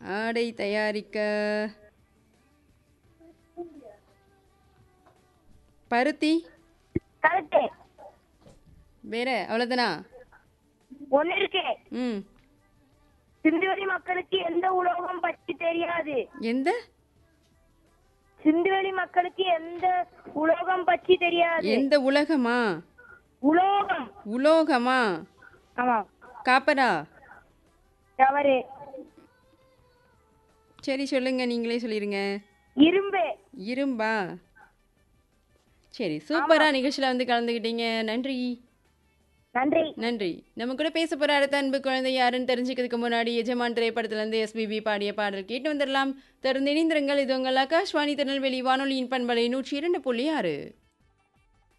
ஆடை தயாரிக்க பருத்தி கரெக்ட் வேற அவ்வளோதானா ஒன்னு இருக்கு ம் சிந்துவெளி மக்களுக்கு எந்த உலோகம் பற்றி தெரியாது எந்த சிந்துவெளி மக்களுக்கு எந்த உலோகம் பற்றி தெரியாது எந்த உலகமா உலோகம் உலோகமா ஆமா காப்பரா தவறு சரி சொல்லுங்க நீங்களே சொல்லிடுங்க இரும்பு இரும்பா சரி சூப்பரா நிகழ்ச்சியில் வந்து கலந்துக்கிட்டீங்க நன்றி நன்றி நன்றி நம்ம கூட பேச போற அடுத்த அன்பு குழந்தை யாருன்னு தெரிஞ்சுக்கிறதுக்கு முன்னாடி எஜமான் திரைப்படத்திலிருந்து எஸ்பிபி பாடிய பாடல் கேட்டு வந்துடலாம் தொடர்ந்து இணைந்திருங்கள் இது உங்கள் ஆகாஷ்வாணி திருநெல்வேலி வானொலியின் பண்பலை நூற்றி இரண்டு புள்ளி ஆறு